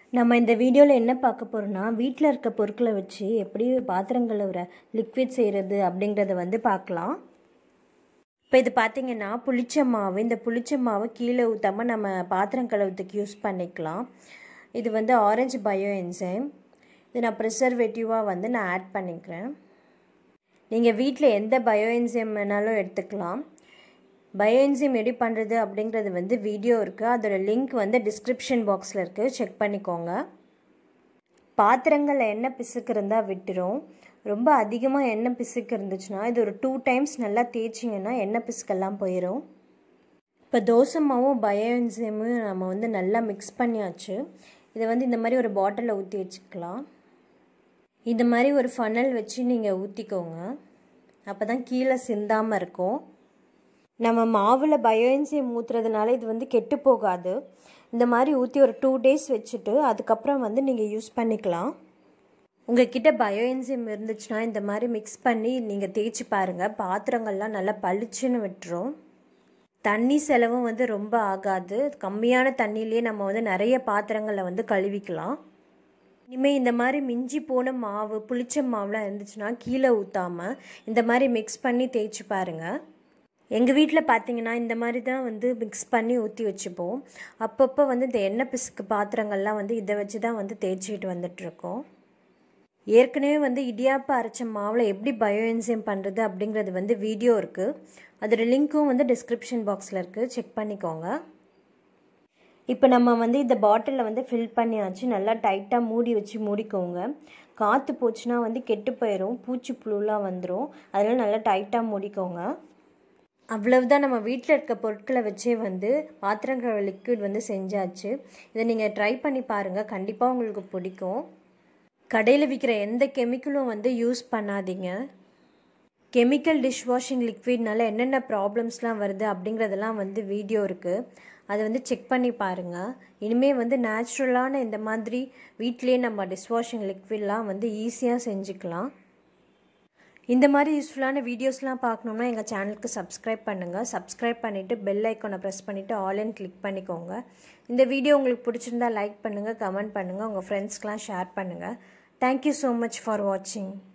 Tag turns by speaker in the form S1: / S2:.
S1: நம்ம இந்த வீடியோவில் என்ன பார்க்க போகிறோம்னா வீட்டில் இருக்க பொருட்களை வச்சு எப்படி பாத்திரம் கழுவுற லிக்விட் செய்கிறது அப்படிங்கிறத வந்து பார்க்கலாம் இப்போ இது பார்த்தீங்கன்னா புளிச்ச மாவு இந்த புளிச்ச மாவை கீழே ஊற்றாமல் நம்ம பாத்திரம் கழுவுறதுக்கு யூஸ் பண்ணிக்கலாம் இது வந்து ஆரஞ்சு பயோ என்சைம் இது நான் ப்ரிசர்வேட்டிவாக வந்து நான் ஆட் பண்ணிக்கிறேன் நீங்கள் வீட்டில் எந்த பயோ என்சைம் வேணாலும் எடுத்துக்கலாம் பயோஎன்சிம் எப்படி பண்ணுறது அப்படிங்கிறது வந்து வீடியோ இருக்குது அதோட லிங்க் வந்து டிஸ்கிரிப்ஷன் பாக்ஸில் இருக்குது செக் பண்ணிக்கோங்க பாத்திரங்களில் எண்ணெய் பிசுக்கு இருந்தால் விட்டுரும் ரொம்ப அதிகமாக எண்ணெய் பிசுக்கு இருந்துச்சுன்னா இது ஒரு டூ டைம்ஸ் நல்லா தேய்ச்சிங்கன்னா எண்ணெய் பிசுக்கெல்லாம் போயிடும் இப்போ தோசை மாவும் பயோஎன்சியமும் நம்ம வந்து நல்லா மிக்ஸ் பண்ணியாச்சு இதை வந்து இந்த மாதிரி ஒரு பாட்டிலில் ஊற்றி வச்சுக்கலாம் இந்த மாதிரி ஒரு ஃபனல் வச்சு நீங்கள் ஊற்றிக்கோங்க அப்போ தான் கீழே சிந்தாமல் இருக்கும் நம்ம மாவில் பயோஎன்சியம் ஊற்றுறதுனால இது வந்து கெட்டு போகாது இந்த மாதிரி ஊற்றி ஒரு டூ டேஸ் வச்சுட்டு அதுக்கப்புறம் வந்து நீங்கள் யூஸ் பண்ணிக்கலாம் உங்ககிட்ட பயோஎன்சியம் இருந்துச்சுன்னா இந்த மாதிரி மிக்ஸ் பண்ணி நீங்கள் தேய்ச்சி பாருங்கள் பாத்திரங்கள்லாம் நல்லா பளிச்சுன்னு விட்டுரும் தண்ணி செலவும் வந்து ரொம்ப ஆகாது கம்மியான தண்ணியிலே நம்ம வந்து நிறைய பாத்திரங்களை வந்து கழுவிக்கலாம் இனிமேல் இந்த மாதிரி மிஞ்சி போன மாவு புளிச்ச மாவுலாம் இருந்துச்சுன்னா கீழே ஊற்றாமல் இந்த மாதிரி மிக்ஸ் பண்ணி தேய்ச்சி பாருங்கள் எங்கள் வீட்டில் பார்த்தீங்கன்னா இந்த மாதிரி தான் வந்து மிக்ஸ் பண்ணி ஊற்றி வச்சுப்போம் அப்பப்போ வந்து இந்த எண்ணெய் பிசுக்கு பாத்திரங்கள்லாம் வந்து இதை வச்சு தான் வந்து தேய்ச்சிக்கிட்டு வந்துட்ருக்கோம் ஏற்கனவே வந்து இடியாப்பம் அரைச்ச மாவில் எப்படி பயோஎன்சியம் பண்ணுறது அப்படிங்கிறது வந்து வீடியோ இருக்குது அதோட லிங்க்கும் வந்து டிஸ்கிரிப்ஷன் பாக்ஸில் இருக்குது செக் பண்ணிக்கோங்க இப்போ நம்ம வந்து இந்த பாட்டிலில் வந்து ஃபில் பண்ணியாச்சு நல்லா டைட்டாக மூடி வச்சு மூடிக்கோங்க காற்று போச்சுன்னா வந்து கெட்டு போயிடும் பூச்சி புழுலாம் வந்துடும் அதனால் நல்லா டைட்டாக மூடிக்கோங்க அவ்வளவுதான் நம்ம வீட்டில் இருக்க பொருட்களை வச்சே வந்து பாத்திரங்கள் லிக்விட் வந்து செஞ்சாச்சு இதை நீங்கள் ட்ரை பண்ணி பாருங்கள் கண்டிப்பாக உங்களுக்கு பிடிக்கும் கடையில் விற்கிற எந்த கெமிக்கலும் வந்து யூஸ் பண்ணாதீங்க கெமிக்கல் டிஷ் வாஷிங் லிக்விட்னால என்னென்ன ப்ராப்ளம்ஸ்லாம் வருது அப்படிங்கிறதெல்லாம் வந்து வீடியோ இருக்குது அதை வந்து செக் பண்ணி பாருங்கள் இனிமேல் வந்து நேச்சுரலான இந்த மாதிரி வீட்டிலே நம்ம டிஷ் வாஷிங் லிக்விட்லாம் வந்து ஈஸியாக செஞ்சுக்கலாம் இந்த மாதிரி யூஸ்ஃபுல்லான வீடியோஸ்லாம் பார்க்கணுன்னா எங்கள் சேனலுக்கு சப்ஸ்கிரைப் பண்ணுங்கள் சப்ஸ்கிரைப் பண்ணிவிட்டு பெல் ஐக்கானை ப்ரெஸ் பண்ணிவிட்டு ஆன்லைன் கிளிக் பண்ணிக்கோங்க இந்த வீடியோ உங்களுக்கு பிடிச்சிருந்தா லைக் பண்ணுங்கள் கமெண்ட் பண்ணுங்கள் உங்கள் ஃப்ரெண்ட்ஸ்க்கெலாம் ஷேர் பண்ணுங்கள் தேங்க்யூ ஸோ மச் ஃபார் வாட்சிங்